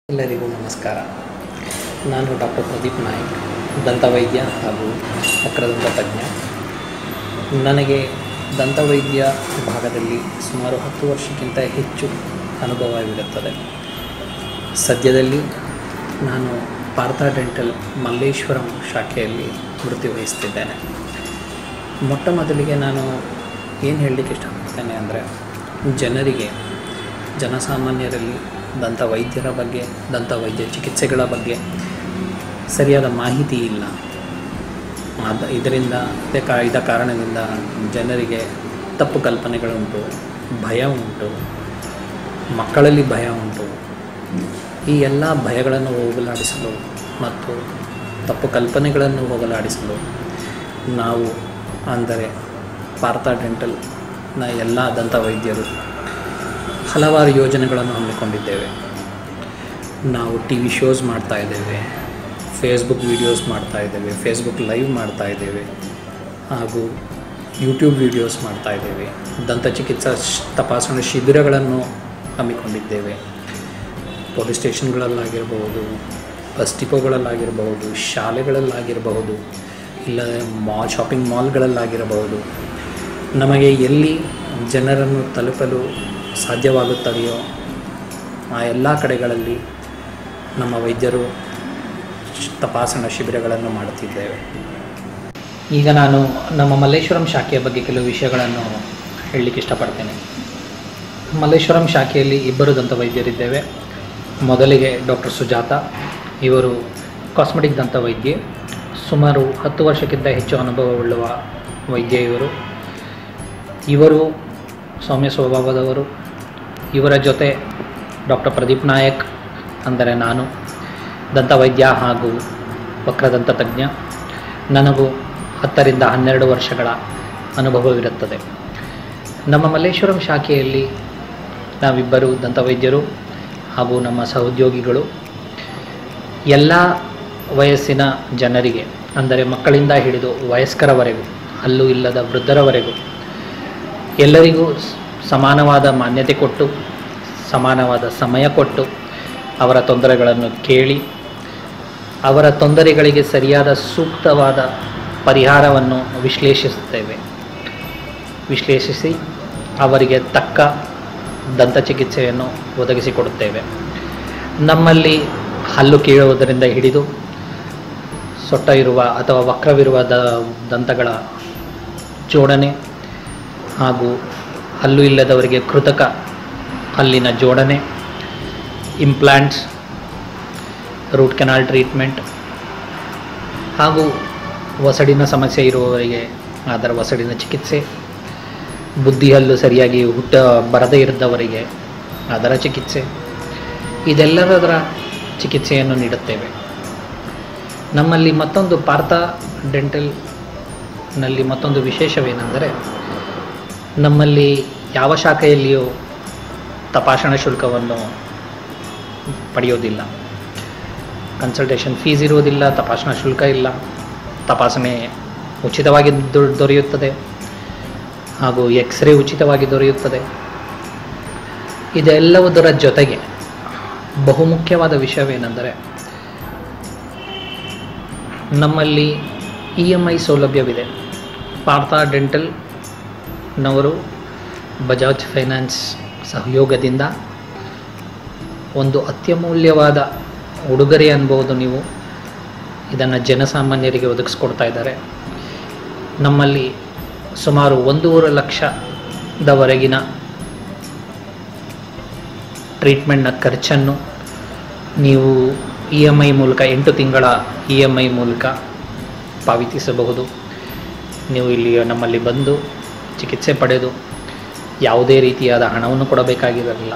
ಎಲ್ಲರಿಗೂ ನಮಸ್ಕಾರ ನಾನು ಡಾಕ್ಟರ್ ಪ್ರದೀಪ್ ನಾಯ್ಕ್ ದಂತವೈದ್ಯ ಹಾಗೂ ವಕ್ರದಂತ ತಜ್ಞ ನನಗೆ ದಂತವೈದ್ಯ ವಿಭಾಗದಲ್ಲಿ ಸುಮಾರು ಹತ್ತು ವರ್ಷಕ್ಕಿಂತ ಹೆಚ್ಚು ಅನುಭವವಿರುತ್ತದೆ ಸದ್ಯದಲ್ಲಿ ನಾನು ಪಾರ್ಥ ಡೆಂಟಲ್ ಮಲ್ಲೇಶ್ವರಂ ಶಾಖೆಯಲ್ಲಿ ವೃತ್ತಿ ವಹಿಸ್ತಿದ್ದೇನೆ ಮೊಟ್ಟ ಮೊದಲಿಗೆ ನಾನು ಏನು ಹೇಳಲಿಕ್ಕೆ ಇಷ್ಟಪಡ್ತೇನೆ ಅಂದರೆ ಜನರಿಗೆ ಜನಸಾಮಾನ್ಯರಲ್ಲಿ ದಂತ ವೈದ್ಯರ ಬಗ್ಗೆ ದಂತ ವೈದ್ಯ ಚಿಕಿತ್ಸೆಗಳ ಬಗ್ಗೆ ಸರಿಯಾದ ಮಾಹಿತಿ ಇಲ್ಲ ಅದ ಇದರಿಂದ ಇದೇ ಕಾ ಇದ ಕಾರಣದಿಂದ ಜನರಿಗೆ ತಪ್ಪು ಕಲ್ಪನೆಗಳುಂಟು ಭಯ ಉಂಟು ಮಕ್ಕಳಲ್ಲಿ ಭಯ ಉಂಟು ಈ ಎಲ್ಲ ಭಯಗಳನ್ನು ಹೋಗಲಾಡಿಸಲು ಮತ್ತು ತಪ್ಪು ಕಲ್ಪನೆಗಳನ್ನು ಹೋಗಲಾಡಿಸಲು ನಾವು ಅಂದರೆ ಪಾರ್ಥ ಡೆಂಟಲ್ನ ಎಲ್ಲ ದಂತ ವೈದ್ಯರು ಹಲವಾರು ಯೋಜನೆಗಳನ್ನು ಹಮ್ಮಿಕೊಂಡಿದ್ದೇವೆ ನಾವು ಟಿ ವಿ ಶೋಸ್ ಮಾಡ್ತಾ ಇದ್ದೇವೆ ಫೇಸ್ಬುಕ್ ವೀಡಿಯೋಸ್ ಮಾಡ್ತಾ ಇದ್ದೇವೆ ಫೇಸ್ಬುಕ್ ಲೈವ್ ಮಾಡ್ತಾ ಇದ್ದೇವೆ ಹಾಗೂ ಯೂಟ್ಯೂಬ್ ವೀಡಿಯೋಸ್ ಮಾಡ್ತಾ ಇದ್ದೇವೆ ದಂತ ಚಿಕಿತ್ಸಾ ಶ್- ತಪಾಸಣಾ ಶಿಬಿರಗಳನ್ನು ಹಮ್ಮಿಕೊಂಡಿದ್ದೇವೆ ಪೊಲೀಸ್ ಸ್ಟೇಷನ್ಗಳಲ್ಲಾಗಿರಬಹುದು ಬಸ್ ಡಿಪೋಗಳಲ್ಲಾಗಿರಬಹುದು ಶಾಲೆಗಳಲ್ಲಾಗಿರಬಹುದು ಇಲ್ಲ ಮಾಲ್ ಶಾಪಿಂಗ್ ಮಾಲ್ಗಳಲ್ಲಾಗಿರಬಹುದು ನಮಗೆ ಎಲ್ಲಿ ಜನರನ್ನು ತಲುಪಲು ಸಾಧ್ಯವಾಗುತ್ತದೆಯೋ ಆ ಎಲ್ಲ ಕಡೆಗಳಲ್ಲಿ ನಮ್ಮ ವೈದ್ಯರು ಶ್- ತಪಾಸಣಾ ಶಿಬಿರಗಳನ್ನು ಮಾಡುತ್ತಿದ್ದೇವೆ ಈಗ ನಾನು ನಮ್ಮ ಮಲ್ಲೇಶ್ವರಂ ಶಾಖೆಯ ಬಗ್ಗೆ ಕೆಲವು ವಿಷಯಗಳನ್ನು ಹೇಳಲಿಕ್ಕೆ ಇಷ್ಟಪಡ್ತೇನೆ ಮಲ್ಲೇಶ್ವರಂ ಶಾಖೆಯಲ್ಲಿ ಇಬ್ಬರು ದಂತ ವೈದ್ಯರಿದ್ದೇವೆ ಮೊದಲಿಗೆ ಡಾಕ್ಟರ್ ಸುಜಾತ ಇವರು ಕಾಸ್ಮೆಟಿಕ್ ದಂತ ವೈದ್ಯೆ ಸುಮಾರು ಹತ್ತು ವರ್ಷಕ್ಕಿಂತ ಹೆಚ್ಚು ಅನುಭವವುಳ್ಳುವ ವೈದ್ಯ ಇವರು ಇವರು ಸೌಮ್ಯ ಸ್ವಭಾವದವರು ಇವರ ಜೊತೆ ಡಾಕ್ಟರ್ ಪ್ರದೀಪ್ ನಾಯಕ್ ಅಂದರೆ ನಾನು ದಂತವೈದ್ಯ ಹಾಗೂ ವಕ್ರದಂತ ತಜ್ಞ ನನಗೂ ಹತ್ತರಿಂದ ಹನ್ನೆರಡು ವರ್ಷಗಳ ಅನುಭವವಿರುತ್ತದೆ ನಮ್ಮ ಮಲ್ಲೇಶ್ವರಂ ಶಾಖೆಯಲ್ಲಿ ನಾವಿಬ್ಬರು ದಂತವೈದ್ಯರು ಹಾಗೂ ನಮ್ಮ ಸಹೋದ್ಯೋಗಿಗಳು ಎಲ್ಲ ವಯಸ್ಸಿನ ಜನರಿಗೆ ಅಂದರೆ ಮಕ್ಕಳಿಂದ ಹಿಡಿದು ವಯಸ್ಕರವರೆಗೂ ಹಲ್ಲು ಇಲ್ಲದ ವೃದ್ಧರವರೆಗೂ ಎಲ್ಲರಿಗೂ ಸ್- ಸಮಾನವಾದ ಮಾನ್ಯತೆ ಕೊಟ್ಟು ಸಮಾನವಾದ ಸಮಯ ಕೊಟ್ಟು ಅವರ ತೊಂದರೆಗಳನ್ನು ಕೇಳಿ ಅವರ ತೊಂದರೆಗಳಿಗೆ ಸರಿಯಾದ ಸೂಕ್ತವಾದ ಪರಿಹಾರವನ್ನು ವಿಶ್ಲೇಷಿಸುತ್ತೇವೆ ವಿಶ್ಲೇಷಿಸಿ ಅವರಿಗೆ ತಕ್ಕ ದಂತ ಚಿಕಿತ್ಸೆಯನ್ನು ಒದಗಿಸಿಕೊಡುತ್ತೇವೆ ನಮ್ಮಲ್ಲಿ ಹಲ್ಲು ಕೀಳುವುದರಿಂದ ಹಿಡಿದು ಸೊಟ್ಟ ಇರುವ ಅಥವಾ ವಕ್ರವಿರುವ ದ ದಂತಗಳ ಜೋಡಣೆ ಹಾಗೂ ಹಲ್ಲು ಇಲ್ಲದವರಿಗೆ ಕೃತಕ ಹಲ್ಲಿನ ಜೋಡಣೆ ಇಂಪ್ಲಾಂಟ್ಸ್ ರೂಟ್ ಕೆನಾಲ್ ಟ್ರೀಟ್ಮೆಂಟ್ ಹಾಗೂ ವಸಡಿನ ಸಮಸ್ಯೆ ಇರುವವರಿಗೆ ಅದರ ವಸಡಿನ ಚಿಕಿತ್ಸೆ ಬುದ್ಧಿಹಲ್ಲು ಸರಿಯಾಗಿ ಹುಟ್ಟ ಬರದೇ ಇದ್ದವರಿಗೆ ಅದರ ಚಿಕಿತ್ಸೆ ಇದೆಲ್ಲದರ ಚಿಕಿತ್ಸೆಯನ್ನು ನೀಡುತ್ತೇವೆ ನಮ್ಮಲ್ಲಿ ಮತ್ತೊಂದು ಪಾರ್ಥ ಡೆಂಟಲ್ನಲ್ಲಿ ಮತ್ತೊಂದು ವಿಶೇಷವೇನೆಂದರೆ ನಮ್ಮಲ್ಲಿ ಯಾವ ಶಾಖೆಯಲ್ಲಿಯೂ ತಪಾಸಣಾ ಶುಲ್ಕವನ್ನು ಪಡೆಯೋದಿಲ್ಲ ಕನ್ಸಲ್ಟೇಷನ್ ಫೀಸ್ ಇರುವುದಿಲ್ಲ ತಪಾಸಣಾ ಶುಲ್ಕ ಇಲ್ಲ ತಪಾಸಣೆ ಉಚಿತವಾಗಿ ದೊ- ದೊರೆಯುತ್ತದೆ ಹಾಗೂ ಎಕ್ಸ್ರೇ ಉಚಿತವಾಗಿ ದೊರೆಯುತ್ತದೆ ಇದೆಲ್ಲವುದರ ಜೊತೆಗೆ ಬಹುಮುಖ್ಯವಾದ ವಿಷಯವೇನೆಂದರೆ ನಮ್ಮಲ್ಲಿ ಇ ಎಮ್ ಐ ಸೌಲಭ್ಯವಿದೆ ಪಾರ್ಥ ಡೆಂಟಲ್ನವರು ಬಜಾಜ್ ಫೈನಾನ್ಸ್ ಸಹಯೋಗದಿಂದ ಒಂದು ಅತ್ಯಮೂಲ್ಯವಾದ ಉಡುಗೊರೆ ಅನ್ಬೋದು ನೀವು ಇದನ್ನು ಜನಸಾಮಾನ್ಯರಿಗೆ ಒದಗಿಸ್ಕೊಡ್ತಾ ಇದ್ದಾರೆ ನಮ್ಮಲ್ಲಿ ಸುಮಾರು ಒಂದೂವರೆ ಲಕ್ಷದವರೆಗಿನ ಟ್ರೀಟ್ಮೆಂಟ್ನ ಖರ್ಚನ್ನು ನೀವು ಇ ಎಮ್ ಐ ಮೂಲಕ ಎಂಟು ತಿಂಗಳ ಇ ಎಮ್ ಐ ಮೂಲಕ ಪಾವತಿಸಬಹುದು ನೀವು ಇಲ್ಲಿ ನಮ್ಮಲ್ಲಿ ಬಂದು ಚಿಕಿತ್ಸೆ ಪಡೆದು ಯಾವುದೇ ರೀತಿಯಾದ ಹಣವನ್ನು ಕೊಡಬೇಕಾಗಿರಲಿಲ್ಲ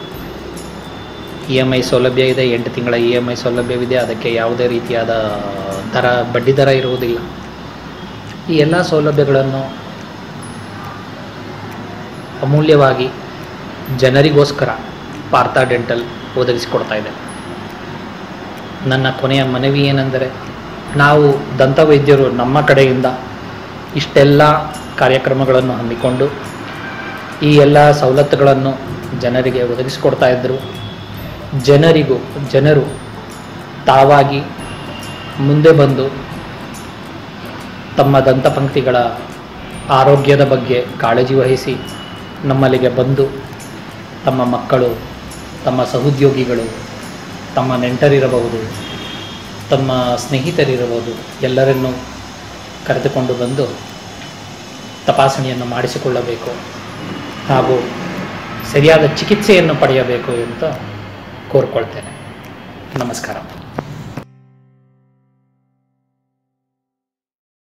ಇ ಎಮ್ ಐ ಸೌಲಭ್ಯ ಇದೆ ಎಂಟು ತಿಂಗಳ ಇ ಎಮ್ ಐ ಸೌಲಭ್ಯವಿದೆ ಅದಕ್ಕೆ ಯಾವುದೇ ರೀತಿಯಾದ ದರ ಬಡ್ಡಿ ದರ ಇರುವುದಿಲ್ಲ ಈ ಎಲ್ಲ ಸೌಲಭ್ಯಗಳನ್ನು ಅಮೂಲ್ಯವಾಗಿ ಜನರಿಗೋಸ್ಕರ ಪಾರ್ಥ ಡೆಂಟಲ್ ಒದಗಿಸಿಕೊಡ್ತಾ ಇದೆ ನನ್ನ ಕೊನೆಯ ಮನವಿ ಏನೆಂದರೆ ನಾವು ದಂತವೈದ್ಯರು ನಮ್ಮ ಕಡೆಯಿಂದ ಇಷ್ಟೆಲ್ಲ ಕಾರ್ಯಕ್ರಮಗಳನ್ನು ಹಮ್ಮಿಕೊಂಡು ಈ ಎಲ್ಲ ಸವಲತ್ತುಗಳನ್ನು ಜನರಿಗೆ ಒದಗಿಸಿಕೊಡ್ತಾ ಇದ್ದರು ಜನರಿಗೂ ಜನರು ತಾವಾಗಿ ಮುಂದೆ ಬಂದು ತಮ್ಮ ದಂತಪಂಕ್ತಿಗಳ ಆರೋಗ್ಯದ ಬಗ್ಗೆ ಕಾಳಜಿ ವಹಿಸಿ ನಮ್ಮಲ್ಲಿಗೆ ಬಂದು ತಮ್ಮ ಮಕ್ಕಳು ತಮ್ಮ ಸಹೋದ್ಯೋಗಿಗಳು ತಮ್ಮ ನೆಂಟರಿರಬಹುದು ತಮ್ಮ ಸ್ನೇಹಿತರಿರಬಹುದು ಎಲ್ಲರನ್ನೂ ಕರೆದುಕೊಂಡು ಬಂದು ತಪಾಸಣೆಯನ್ನು ಮಾಡಿಸಿಕೊಳ್ಳಬೇಕು ಹಾಗೂ ಸರಿಯಾದ ಚಿಕಿತ್ಸೆಯನ್ನು ಪಡೆಯಬೇಕು ಅಂತ ಕೋರ್ಕೊಳ್ತೇನೆ ನಮಸ್ಕಾರ